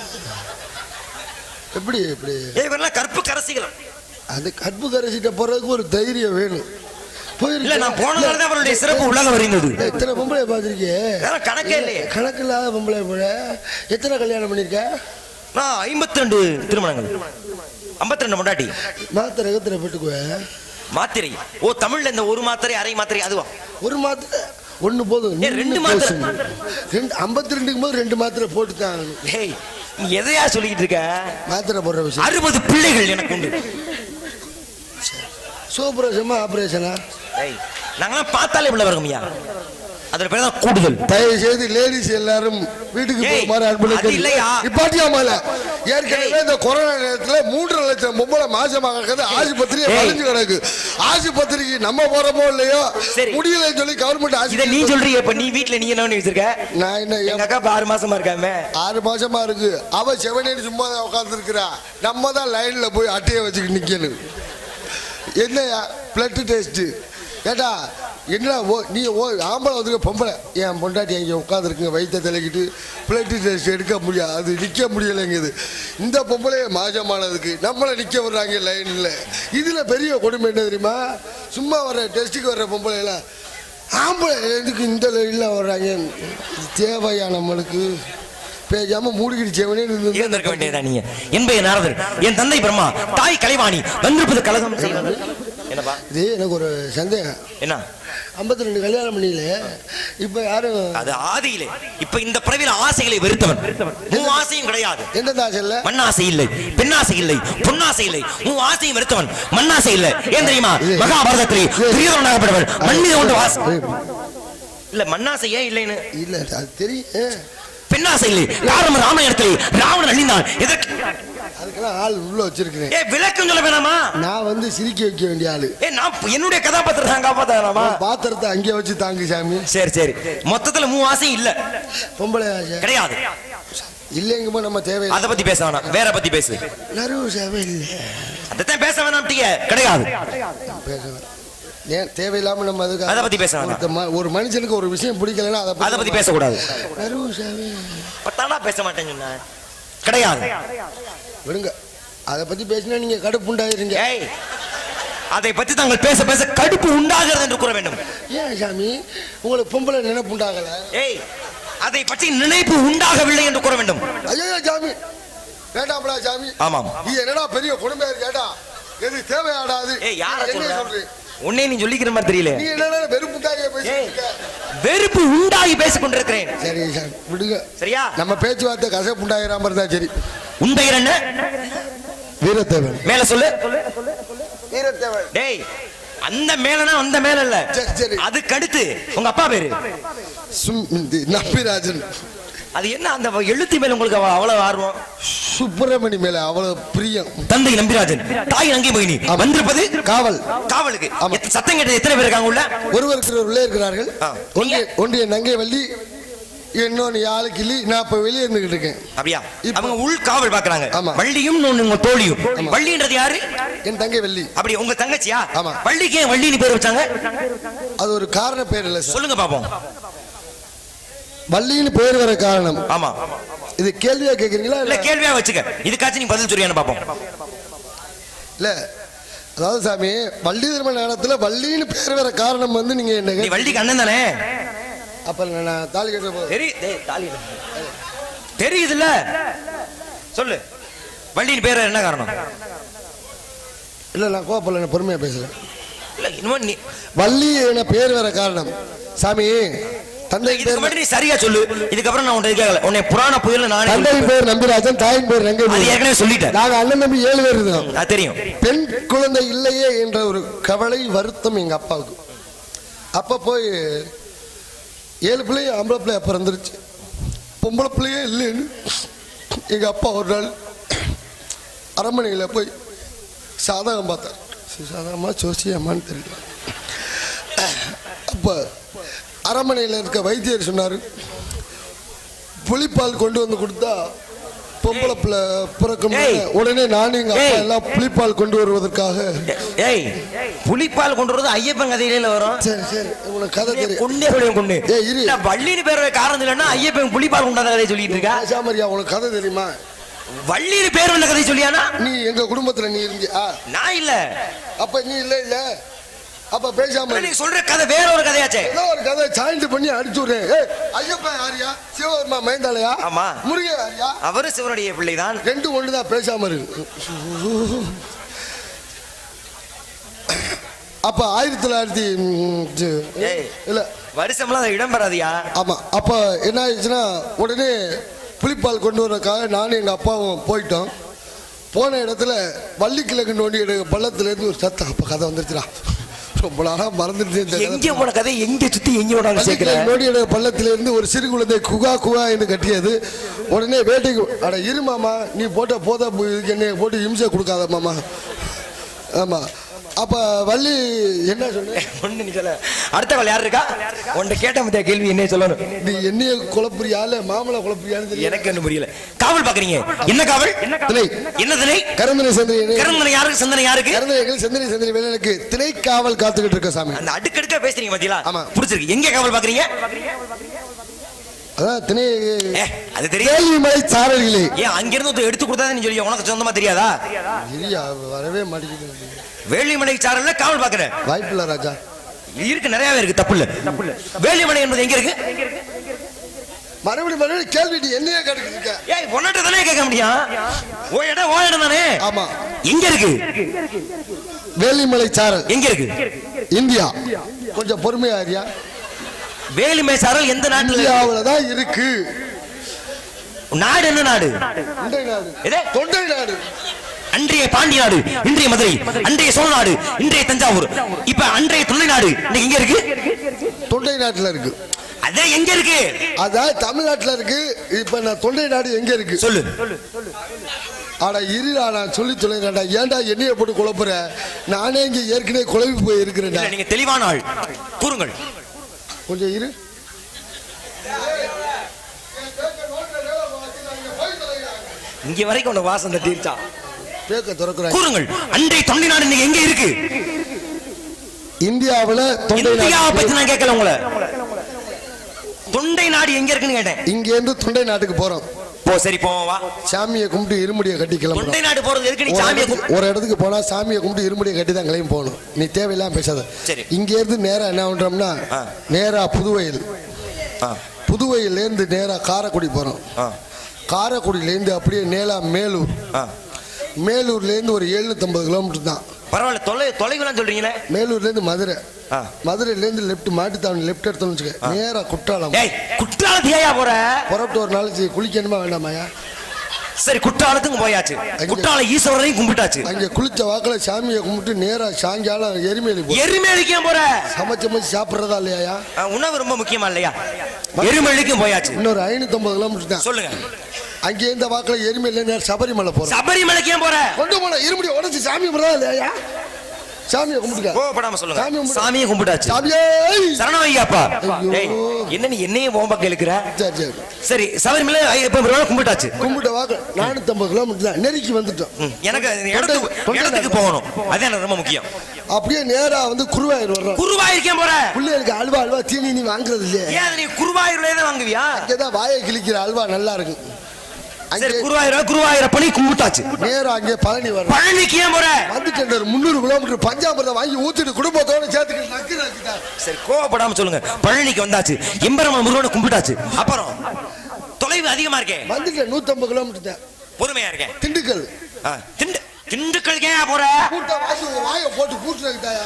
B: எப்படி எப்படி
C: ஏய், இவரெல்லாம் கற்பு கரசிகள்
B: அது கற்பு கரைச்சிட்ட போறதுக்கு ஒரு தைரியம் வேணும்
C: இல்ல
B: போயிருக்கேன்
C: நான் போனதால தான் அவருடைய சிறப்பு உலகம் அறிந்தது
B: எத்தனை பொம்பளை பார்த்துருக்கே
C: அதெல்லாம் கணக்கே இல்லையே
B: கணக்கு இல்லாத பொம்பளை போல எத்தனை கல்யாணம் பண்ணிருக்க
C: நான் ஐம்பத்தி ரெண்டு திருமணங்கள் ஐம்பத்தி ரெண்டு முண்டாட்டி
B: மாத்திரை கத்திர போட்டுக்குவேன்
C: மாத்திரை ஓ தமிழ்ல இந்த ஒரு மாத்திரை அரை மாத்திரை அதுவா
B: ஒரு மாத்திரை ஒண்ணு போதும்
C: ஏய், ரெண்டு
B: நின்னு
C: மாத்திரை.
B: பேசணும். ரெண்டு ஐம்பத்தி ரெண்டுக்கும் போது ரெண்டு மாத்திரை போட்டு தான்
C: ஏய் நீ எதையா சொல்லிக்கிட்டு இருக்க
B: மாத்திரை போடுற விஷயம்
C: அறுபது பிள்ளைகள் எனக்கு உண்டு
B: சூப்பரேஷமா ஆபரேஷனா
C: ஏய் நாங்களாம் பார்த்தாலே பிள்ளை வருங்கய்யா அதுல பேர் தான் கூடுதல்
B: தயவு செய்து லேடிஸ் எல்லாரும் வீட்டுக்கு
C: ஏய்,
B: போகுமாறு அன்புல
C: அது இல்லையா?
B: இப்பாட்டியாமல ஏற்கனவே இந்த கொரோனா நேரத்துல மூன்று லட்சம் பொம்பளை மாசமாக இருக்கிறது ஆஸ்பத்திரியே
C: ஏய்.
B: வளைஞ்சு கிடக்கு ஆஸ்பத்திரிக்கு நம்ம போறோமோ இல்லையோ
C: சரி.
B: முடியலன்னு சொல்லி கவர்மெண்ட்
C: இத
B: ஆஸ்பத்திரி
C: நீ சொல்றீங்க இப்ப நீ வீட்ல நீ என்ன பண்ணி வச்சிருக்க
B: நான் என்ன
C: எங்க அக்கா இப்ப ஆறு மாசமா இருக்காமே
B: ஆறு மாசமா இருக்கு அவ செவனேன்னு சும்மா தான் உட்கார்ந்து இருக்கிறா நம்ம தான் லைன்ல போய் அட்டையை வச்சுக்கிட்டு நிக்கணும் என்னையா பிளட் டெஸ்ட் கேட்டா என்ன ஓ நீ ஓ ஆம்பளை வந்துருக்க பொம்பளை என் பொண்டாட்டி அங்கே உட்காந்துருக்குங்க வயிற்ற தலைக்கிட்டு பிளட் டெஸ்ட் எடுக்க முடியாது அது நிற்க முடியலைங்குது இந்த பொம்பளைய மாஜமானதுக்கு நம்மளை நிற்க விடுறாங்க லைனில் இதில் பெரிய கொடுமை என்ன தெரியுமா சும்மா வர டெஸ்ட்டுக்கு வர்ற பொம்பளைலாம் ஆம்பளை எதுக்கு இந்த லைனில் வர்றாங்க இது தேவையா நம்மளுக்கு பேசாம மூடிக்கிட்டு செவனே
C: இருந்திருக்க வேண்டியதா நீங்க என்பைய நாரதர் என் தந்தை பிரம்மா தாய் கலைவாணி வந்திருப்பது கலகம் செய்வது என்னப்பா
B: இது எனக்கு ஒரு சந்தேகம்
C: என்ன
B: ஐம்பத்தி ரெண்டு கல்யாணம் பண்ணீங்களே இப்போ யாரும்
C: அது ஆதியிலே இப்ப இந்த பிறவில ஆசைகளை வெறுத்தவன் மூ ஆசையும் கிடையாது
B: எந்த தாசல்ல
C: மண்ணாசை இல்லை பெண்ணாசை இல்லை பொன்னாசை இல்லை மூ ஆசையும் வெறுத்தவன் மண்ணாசை இல்லை ஏன் தெரியுமா
B: இது-
C: மகாபாரதத்திலே துரியோதனாகப்பட்டவன் மண் மீது கொண்டு வாச
B: ஏய்,
C: இல்ல மண்ணாசை ஏன் இல்லைன்னு
B: இல்ல அது தெரியும்
C: பெண்ணாசை இல்லை காரணம் ராமாயணத்திலே ராவணன் அழிந்தான் எதற்கு
B: அதுக்கெல்லாம் ஆள் உள்ள வச்சிருக்கிறேன்
C: ஏ விளக்கம் சொல்ல வேணாமா
B: நான் வந்து சிரிக்க வைக்க வேண்டிய ஆளு
C: ஏ நான் என்னுடைய கதாபாத்திரத்தை நான் காப்பாத்த வேணாமா
B: பாத்திரத்தை அங்கே வச்சு தாங்கு சாமி
C: சரி சரி மொத்தத்துல மூ ஆசையும் இல்ல
B: பொம்பளை ஆசை
C: கிடையாது
B: இல்லைங்கப்போ நம்ம தேவை
C: அத பத்தி பேச வேணாம் வேற பத்தி பேசு
B: நறுவு சேவை இல்லை
C: அதத்தான் பேச வேணாம் கிடையாது
B: பேசுவேன் ஏன் தேவையில்லாம நம்ம அதுக்கு
C: அதை பத்தி பேச வேணாம்.
B: ஒருத்த ம- ஒரு மனுஷனுக்கு ஒரு விஷயம் பிடிக்கலன்னா அதை
C: அத பத்தி பேசக்கூடாது
B: நறுவு சேவை
C: பத்தாண்டா பேச மாட்டேன்னு சொன்னேன் கிடையாது
B: விடுங்க அதை பத்தி பேசினா நீங்க கடுப்புண்டாயிருங்க
C: ஏய் அதை பத்தி தாங்கள் பேச பேச கடுப்பு உண்டாகிறது என்று கூற வேண்டும்
B: ஏன் சாமி உங்களுக்கு பொம்பளை நினைப்பு உண்டாகல
C: ஏய் அதை பற்றி நினைப்பு உண்டாகவில்லை என்று கூற வேண்டும்
B: ஐயோ சாமி வேண்டாம்டா சாமி
C: ஆமாம்
B: இது என்னடா பெரிய கொடுமையா இருக்கு கேட்டா எது தேவையாடாது
C: ஏய் யார
B: என்ன
C: சொல்ற
B: சொல்றேன்
C: உன்னை நீ சொல்லிக்கிற மாதிரி தெரியல
B: நீ என்னடா வெறுப்புண்டாக பேசிட்டு
C: ஏய்
B: இருக்க
C: வெறுப்பு உண்டாகி பேசிக் கொண்டிருக்கிறேன்
B: சரி சாமி விடுங்க
C: சரியா
B: நம்ம பேச்சுவார்த்தை கசப்புண்டாகிறாம இருந்தா சரி
C: உன் பெயர் என்ன
B: வீரத்தேவன்
C: மேல சொல்லு
B: வீரத்தேவன்
C: டேய் அந்த மேலனா அந்த மேல இல்ல
B: சரி, சரி.
C: அதுக்கு அடுத்து உங்க அப்பா பேரு
B: சும் இது நம்பிராஜன்
C: அது என்ன அந்த எழுத்து மேல உங்களுக்கு அவ- அவ்வளவு ஆர்வம்
B: சுப்பிரமணி மேல அவ்வளவு பிரியம்
C: தந்தை நம்பிராஜன் தாய் நங்கை மொயினி வந்திருப்பது
B: காவல்
C: காவலுக்கு
B: ஆமா.
C: எத்த- சத்தம் கேட்டது எத்தனை பேர் இருக்காங்க உள்ள
B: ஒருவருக்கு உள்ளே இருக்கிறார்கள்
C: ஆ.
B: ஒன்றிய ஒன்றிய நங்கை வள்ளி இன்னொன்னு ஆளு கிள்ளி நான் இப்ப வெளியே இருந்துகிட்டு இருக்கேன்
C: அப்படியா
B: இப்ப-
C: அவங்க உள் காவல் பாக்குறாங்க
B: ஆமா.
C: வள்ளியும் இன்னொன்னு உங்க தோழியும்
B: ஆமா.
C: வள்ளின்றது யாரு
B: என் தங்கை வள்ளி
C: அப்படி உங்க தங்கச்சியா
B: ஆமா.
C: வள்ளிக்கு ஏன் வள்ளின்னு பேர் வச்சாங்க
B: அது ஒரு காரண பேர் இல்ல சார்
C: சொல்லுங்க பாப்போம்
B: வள்ளின்னு பேர் வர காரணம்
C: ஆமா
B: இது கேள்வியா கேக்குறீங்களா
C: இல்ல
B: இல்ல
C: கேள்வியா வச்சுக்க இதுக்காச்சும் நீ பதில் சொல்லியான்னு பாப்போம்
B: இல்ல அதாவது சாமி வள்ளி திருமண நேரத்துல வள்ளின்னு பேர் வர காரணம் வந்து நீங்க என்ன
C: நீ
B: கேட்டீங்க.
C: வள்ளிக்கு அண்ணன் தானே
B: அப்ப நான் தாலி கட்ட போது
C: தெரி டேய், தாலி எடு. தெரியுதுல்ல சொல்லு வள்ளியின் பேர் என்ன காரணம்
B: இல்ல நான் கோப்பல நான் பொறுமையா பேசுறேன்
C: இல்ல இன்னும் நீ
B: வள்ளி என பேர் வர காரணம் சாமி தந்தை
C: இதுக்கு
B: பேர்
C: மட்டும் நீ சரியா சொல்லு இதுக்கப்புறம் நான் உன்னை கேட்கல உன்னை புராண புயல் நானே
B: தந்தை
C: சொல்லிட்டேன்.
B: பேர் நம்பிராஜன் தாயின் பேர் ரங்கை
C: அது ஏற்கனவே சொல்லிட்டேன்
B: நாங்க அண்ணன் தம்பி ஏழு பேர் இருக்கோம்
C: அது தெரியும்
B: பெண் குழந்தை இல்லையே என்ற ஒரு கவலை வருத்தம் எங்க அப்பாவுக்கு அப்ப போய் ஏழு பிள்ளையும் ஆம்பளை பிள்ளை அப்ப இருந்துருச்சு பொம்பளை பிள்ளையே இல்லைன்னு எங்க அப்பா ஒரு நாள் அரண்மனையில் போய் சாதகம் பார்த்தார் சரி, சாதகமா ஜோசியம்மான்னு தெரியல அப்போ அரண்மனையில் இருக்க வைத்தியர் சொன்னார் புளிப்பால் கொண்டு வந்து கொடுத்தா பொம்பளை பிள்ளை பிறக்கும்
C: ஏய்.
B: உடனே நானும் எங்க அப்பா
C: ஏய்.
B: எல்லாம் புளிப்பால் கொண்டு வருவதற்காக
C: ஏய் புலிப்பால் கொண்டு வரது ஐயப்பன் கதையில வரும்
B: சரி சரி உனக்கு கதை தெரியும்
C: கொண்டே விளையும் கொண்டு
B: ஏய், இரு.
C: நான் வள்ளின்னு பேர் காரணம் இல்லைன்னா ஐயப்பன் புலிப்பால் கொண்டாத கதையை சொல்லிட்டு இருக்கா
B: பேசாமரியா உனக்கு கதை தெரியுமா
C: வள்ளின்னு பேர் வந்த கதை சொல்லியானா
B: நீ எங்க குடும்பத்துல நீ இருந்தியா
C: நான் இல்ல
B: அப்ப நீ இல்ல இல்ல அப்ப பேசாம இரு.
C: நீ சொல்ற கதை வேற ஒரு கதையாச்சே
B: ஏதோ ஒரு கதை சாய்ந்து பண்ணி அடிச்சு விடுறேன் ஏய், ஐயப்பன் யாரியா சிவபெருமா மைந்தாலையா
C: ஆமா.
B: முருகன் யாரியா
C: அவரு சிவனுடைய பிள்ளைதான்
B: ரெண்டு ஒண்ணுதான் பேசாம இருக்கு அப்ப ஆயிரத்தி தொள்ளாயிரத்தி ம், ஜ-
C: ஏய்.
B: இல்ல
C: வருஷம்லாம் அது இடம் பெறாதியா
B: ஆமா அப்ப என்ன ஆயிடுச்சுன்னா உடனே புளிப்பால் கொண்டு வரக்காக நானும் எங்க அப்பாவும் போயிட்டோம் போன இடத்துல வள்ளிக்கிழங்கு நோண்டி எடுக்க பள்ளத்துல இருந்து ஒரு சத்தம் அப்ப கதை வந்துருச்சுடா ரொம்ப நாளா மறந்துட்டு இந்த கதை.
C: எங்க போன கதை எங்க சுத்தி எங்க போனாலும் சேர்க்கிற
B: வள்ளிக்கிழங்கு நோண்டி எடுக்க பள்ளத்துல இருந்து ஒரு சிறு குழந்தை குகா குகா என்று கட்டியது உடனே வேட்டைக்கு அட இரு மாமா நீ போட்ட போத இதுக்கு என்னை போட்டு இம்சை கொடுக்காத மாமா ஆமா அப்ப வள்ளி என்ன சொன்ன
C: ஒண்ணு நீ சொல்ல அடுத்த கால் யார் இருக்கா உன்கிட்ட கேட்ட மத்திய கேள்வி என்ன சொல்லணும்
B: நீ என்னைய குழப்புறியா இல்ல மாமலை குழப்புறியான்னு தெரியல
C: எனக்கு என்ன புரியல காவல் பாக்குறீங்க என்ன காவல்
B: திணை
C: என்ன திணை
B: கரந்தனை சந்திரனை
C: கருந்தனை யாருக்கு சிந்தனை யாருக்கு
B: கரந்தனைகள் சந்திரனை சந்திரனை வேலைக்கு திணை காவல் காத்துக்கிட்டு இருக்க சாமி
C: அந்த அடுக்கடுக்கா பேசுறீங்க பாத்தீங்களா
B: ஆமா.
C: புடிச்சிருக்கு எங்க காவல் பாக்குறீங்க
B: அதான் திணை
C: ஏ, அது தெரியும்
B: கேள்விமலை சாரல்களே
C: ஏன் அங்கிருந்து ஒருத்தர் எடுத்து கொடுத்தா நீ சொல்லி உனக்கு சொந்தமா தெரியாதா
B: இல்லையா வரவே மாட்டேங்குது
C: வேலிமலை சாரல்ல காவல் பாக்குறேன்
B: வாய்ப்பில்ல ராஜா
C: இருக்கு நிறையவே இருக்கு தப்பு இல்ல வேலிமலை என்பது எங்க இருக்கு
B: மறுபடியும் மறுபடியும் கேள்வி நீ என்னைய கேட்டுக்கிட்டு இருக்க
C: ஏய் உன்னிட்ட தானே கேட்க முடியும் ஓ இடம் ஓ இடம் தானே
B: ஆமா
C: எங்க இருக்கு
B: வேலிமலை சாரல்
C: எங்க இருக்கு
B: இந்தியா கொஞ்சம் பொறுமையா இருக்கியா
C: வேலிமலை சாரல் எந்த நாட்டுல இருக்கு?
B: இந்தியாவுல தான் இருக்கு
C: நாடு என்ன நாடு
B: தொண்டை நாடு
C: எது?
B: தொண்டை நாடு
C: அன்றைய பாண்டிய நாடு இன்றைய மதுரை அன்றைய சோழ நாடு இன்றைய தஞ்சாவூர் இப்ப அன்றைய தொண்டை நாடு இன்னைக்கு எங்க இருக்கு
B: தொண்டை நாட்டுல இருக்கு
C: அதான் எங்க இருக்கு
B: அதான் தமிழ்நாட்டுல இருக்கு இப்ப நான் தொண்டை நாடு எங்க இருக்கு
C: சொல்லு
B: ஆடா இருடா நான் சொல்லி சொல்லுறேன்டா ஏன்டா என்னைய போட்டு குழப்புற நானே இங்க ஏற்கனவே குழம்பி போய் இருக்கிறேன்டா
C: இல்ல நீங்க தெளிவான ஆள் கூறுங்கள்
B: கொஞ்சம் இரு
C: இங்க வரைக்கும் உனக்கு வாசம் தட்டிருச்சா
B: பேக்க திறக்கிறாங்க
C: கூறுங்கள் அன்றைய தொண்டை நாடு இன்னைக்கு எங்க இருக்கு
B: இந்தியாவுல தொண்டை
C: இந்தியாவை
B: நாடு
C: பத்தி நான் கேட்கல உங்களை தொண்டை நாடு எங்க இருக்குன்னு கேட்டேன்
B: இங்க இருந்து தொண்டை நாட்டுக்கு போறோம்
C: போ சரி போவோம் வா
B: சாமியை கும்பிட்டு இருமுடியை கட்டி
C: தொண்டை
B: கிளம்புறோம்
C: நாடு போறது எதுக்கு நீ
B: ஒரு
C: சாமியை
B: இடத்துக்கு- ஒரு இடத்துக்கு போனா சாமியை கும்பிட்டு இருமுடியை கட்டி தான் கிளம்பி போகணும் நீ தேவையில்லாம பேசாத
C: சரி.
B: இங்க இருந்து நேரா என்ன பண்றோம்னா
C: ஆ.
B: நேரா புதுவையில்
C: ஆ,
B: புதுவையில இருந்து நேரா காரைக்குடி போறோம்
C: ஆ,
B: காரைக்குடியில இருந்து அப்படியே நேரா மேலூர்
C: ஆ.
B: மேலூர்ல இருந்து ஒரு 750 கிலோமீட்டர் தான்
C: பரவாயில்ல தொலை தொலைவுலாம் சொல்றீங்களே
B: மேலூர்ல இருந்து மதுரை
C: ஆ.
B: மதுரையில இருந்து லெஃப்ட் மாட்டுத்தாவணி லெஃப்ட் எடுத்தோம்னு வச்சுக்க நேரா குற்றாலம்
C: ஏய் குற்றாலத்துக்கு ஏயா போற
B: புறப்பட்டு ஒரு நாளைக்கு குளிக்கணுமா வேண்டாமாயா
C: சரி குற்றாலத்துக்கும் போயாச்சு குற்றாலம் ஈஸ்வரரையும் கும்பிட்டாச்சு
B: அங்க குளிச்ச வாக்குல சாமியை கும்பிட்டு நேரா சாயங்காலம் எரிமேலி போ
C: எருமேலிக்கு ஏன் போற
B: சமைச்ச மாதிரி சாப்பிட்றதா இல்லையா
C: ஆ, உணவு ரொம்ப முக்கியமா இல்லையா எருமேலிக்கும் போயாச்சு
B: இன்னொரு ஐநூத்தம்பது கிலோமீட்டர் தான்
C: சொல்லுங்க
B: அங்கே இந்த வாக்குல எரிமேல நேரம் சபரிமலை போறோம்
C: சபரிமலைக்கு ஏன் போற
B: கொண்டு போன இருமுடி உடச்சு சாமி கும்பிட்றதா இல்லையா சாமியை கும்பிட்டுக்க
C: கோவப்படாம சொல்லுங்க
B: சாமி கும்பிடு.
C: சாமியை கும்பிட்டாச்சு
B: சாமியே
C: சரணமையாப்பா
B: ஐயோ.
C: ஏய் என்ன நீ என்னையும் ஓம்பக்க இழுக்கிற
B: சரி சரி
C: சரி சபரிமலை ஐயப்பன் பெருமாளை கும்பிட்டாச்சு
B: கும்பிட்ட வாக்கு நானூத்தம்பது கிலோமீட்டர் தான் நெருக்கி வந்துட்டோம்
C: ம், எனக்கு இடத்துக்கு
B: தொண்டை
C: இடத்துக்கு
B: நாடு.
C: போகணும் அது எனக்கு ரொம்ப முக்கியம்
B: அப்படியே நேரா வந்து குருவாயூர் வர்றோம்
C: குருவாயிருக்கேன் போற
B: பிள்ளைகளுக்கு அல்வா அல்வா தீனி நீ வாங்குறது இல்லையே
C: ஏன் அது நீ குருவாயூர்ல தான் வாங்குவியா
B: அங்கேதான் வாயை கிழிக்கிற அல்வா நல்லா இருக்கும் அங்கே
C: சரி குருவாயூர குருவாயூரப்பனி கும்பிட்டாச்சு
B: நேரா அங்கே பழனி வரும்
C: பழனிக்கு ஏன் போற
B: வந்துட்டு ஒரு முந்நூறு கிலோமீட்டர் பஞ்சாமிரதம் வாங்கி ஊத்திட்டு குடும்பத்தோட சேர்த்துக்கிட்டு நக்கு நக்குதா
C: சரி கோவப்படாம சொல்லுங்க பழனிக்கு வந்தாச்சு எம்பெருமான் முருகனை கும்பிட்டாச்சு அப்புறம் தொலைவு அதிகமா இருக்கே
B: வந்துட்டு நூத்தம்பது கிலோமீட்டர் தான்
C: பொறுமையா இருக்கேன்
B: திண்டுக்கல்
C: ஆ, திண்டு திண்டுக்கலுக்கு ஏன் போற
B: கூட்ட வாசி உங்க வாயை போட்டு கூட்டுறதுதாயா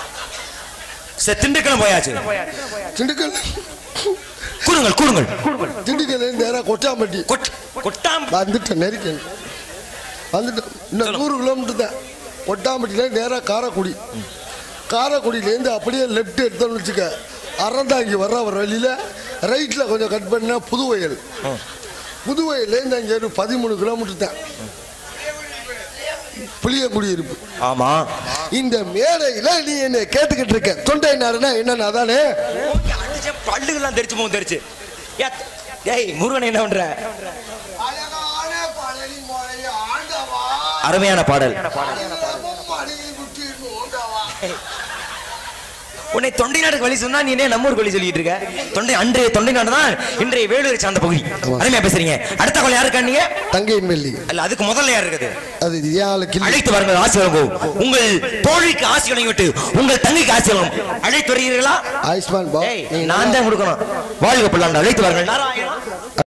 C: சரி திண்டுக்கலும் போயாச்சு
B: திண்டுக்கல்
C: கூறுங்கள் கூறுங்கள்
B: திண்டுக்கல் இருந்து நேரா கொட்டாம்பட்டி
C: கொட் கொட்டாம்
B: வந்துட்டு நெருக்கல் வந்துட்டு இன்னும் நூறு கிலோமீட்டர் தான் கொட்டாம்பட்டியில நேரா காரைக்குடி காரைக்குடியிலேருந்து அப்படியே லெஃப்ட் எடுத்தோம்னு வச்சுக்க அறந்தாங்கி வர்ற ஒரு வழியில ரைட்டில் கொஞ்சம் கட் பண்ணா புதுவயல் புதுவயல்லேருந்து அங்கே ஒரு பதிமூணு கிலோமீட்டர் தான் புளியங்குடி இருப்பு
C: ஆமா
B: இந்த மேடையில நீ என்ன கேட்டுக்கிட்டு இருக்க தொண்டை நாடுனா என்னன்னு அதானே
C: அடிச்ச பல்லுகள்லாம் தெரிச்சு போகும் தெரிச்சு ஏ, ஏய் முருகன் என்ன பண்ற அருமையான பாடல் உன்னை தொண்டை நாடுக்கு வழி சொன்னா நீ என்ன நம்ம ஊருக்கு வழி சொல்லிட்டு இருக்க தொண்டை அன்றைய தொண்டை நாடு தான் இன்றைய வேலூரை சார்ந்த பகுதி அருமையா பேசுறீங்க அடுத்த கொலை யாருக்கா நீங்க
B: தங்கையின் வெள்ளி
C: அல்ல அதுக்கு முதல்ல யார் இருக்குது
B: அது ஏழு கிள்ளி
C: அழைத்து வாருங்கள் ஆசி வழங்கும் உங்கள் தோழிக்கு ஆசி வழங்கி விட்டு உங்கள் தங்கைக்கு ஆசி வழங்கும் அழைத்து வருகிறீர்களா
B: ஆயுஷ்மான் பா
C: ஏய், நான் தான் கொடுக்கணும் வாழ்க பிள்ளாண்ட அழைத்து வாருங்கள் நாராயண